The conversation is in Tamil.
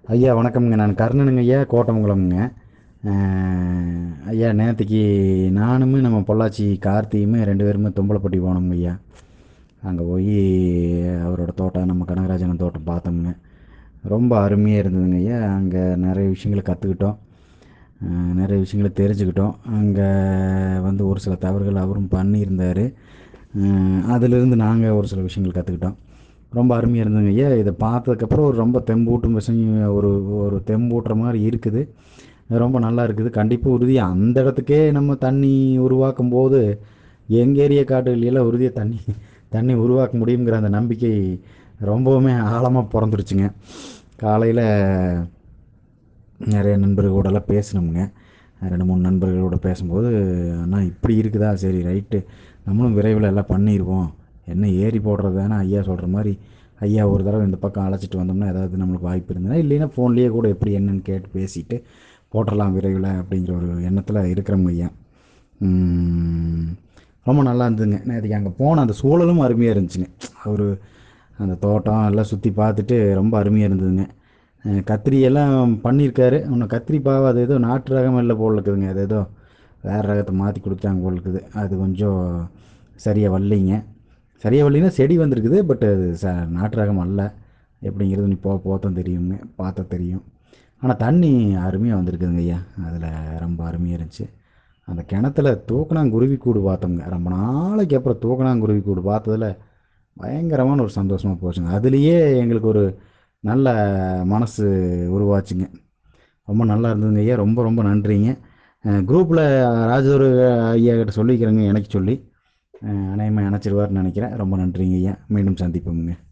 ஐயா வணக்கம்ங்க நான் கர்ணனுங்க ஐயா கோட்டமங்கலம்ங்க அஹ், ஐயா நேற்றுக்கு நானும் நம்ம பொள்ளாச்சி கார்த்தியுமே ரெண்டு பேருமே தும்பலப்பட்டி போனோம்ங்க ஐயா அங்கே போய் அவரோட தோட்டம் நம்ம கனகராஜன் தோட்டம் பார்த்தோம்ங்க ரொம்ப அருமையாக இருந்ததுங்க ஐயா அங்கே நிறைய விஷயங்களை கற்றுக்கிட்டோம் நிறைய விஷயங்களை தெரிஞ்சுக்கிட்டோம் அங்கே வந்து ஒரு சில தவறுகள் அவரும் பண்ணியிருந்தார் அதிலிருந்து நாங்கள் ஒரு சில விஷயங்கள் கற்றுக்கிட்டோம் ரொம்ப அருமையாக இருந்ததுங்க ஐயா இதை பார்த்ததுக்கப்புறம் ஒரு ரொம்ப தெம்பூட்டும் விஷயம் ஒரு ஒரு தெம்பூட்டுற மாதிரி இருக்குது ரொம்ப நல்லா இருக்குது கண்டிப்பாக உறுதியாக அந்த இடத்துக்கே நம்ம தண்ணி உருவாக்கும் போது எங்கள் ஏரியா காட்டுகளில் உறுதியாக தண்ணி தண்ணி உருவாக்க முடியுங்கிற அந்த நம்பிக்கை ரொம்பவுமே ஆழமாக பிறந்துருச்சுங்க காலையில் நிறைய நண்பர்களோடலாம் பேசினோமுங்க ரெண்டு மூணு நண்பர்களோட பேசும்போது அண்ணா இப்படி இருக்குதா சரி ரைட்டு நம்மளும் விரைவில் எல்லாம் பண்ணிடுவோம் என்ன ஏறி போடுறது தானே ஐயா சொல்கிற மாதிரி ஐயா ஒரு தடவை இந்த பக்கம் அழைச்சிட்டு வந்தோம்னா ஏதாவது நம்மளுக்கு வாய்ப்பு இருந்ததுன்னா இல்லைன்னா ஃபோன்லேயே கூட எப்படி என்னன்னு கேட்டு பேசிட்டு போட்டுடலாம் விரைவில் அப்படிங்கிற ஒரு எண்ணத்தில் இருக்கிறோங்க ஐயா உம், ரொம்ப நல்லா இருந்ததுங்க நேற்றுக்கு அங்கே போன அந்த சூழலும் அருமையாக இருந்துச்சுங்க ஒரு அந்த தோட்டம் எல்லாம் சுற்றி பார்த்துட்டு ரொம்ப அருமையாக இருந்ததுங்க அஹ் கத்திரி எல்லாம் பண்ணியிருக்காரு இன்னும் கத்திரி பாவை அது ஏதோ நாட்டு ரகம் இல்லை போல் இருக்குதுங்க அது ஏதோ வேறு ரகத்தை மாற்றி கொடுத்தாங்க போல் இருக்குது அது கொஞ்சம் சரியாக வரலைங்க சரியாக வரலைன்னா செடி வந்திருக்குது பட் அது ச நாட்டு ரகம் அல்ல எப்படிங்கிறது நீ போ போத்தான் தெரியுங்க பார்த்தா தெரியும் ஆனால் தண்ணி அருமையாக வந்திருக்குதுங்க ஐயா அதில் ரொம்ப அருமையாக இருந்துச்சு அந்த கிணத்துல தூக்கணாங்குருவி கூடு பார்த்தோங்க ரொம்ப நாளைக்கு அப்புறம் தூக்கணாங்குருவி கூடு பார்த்ததுல பயங்கரமான ஒரு சந்தோஷமாக போச்சுங்க அதுலேயே எங்களுக்கு ஒரு நல்ல மனசு உருவாச்சுங்க ரொம்ப நல்லா இருந்ததுங்க ஐயா ரொம்ப ரொம்ப நன்றிங்க குரூப்பில் ராஜதூர் ஐயா கிட்ட சொல்லிக்கிறேங்க எனக்கு சொல்லி அநேகமாக இணைச்சிருவார்னு நினைக்கிறேன் ரொம்ப நன்றிங்க ஐயா மீண்டும் சந்திப்போமுங்க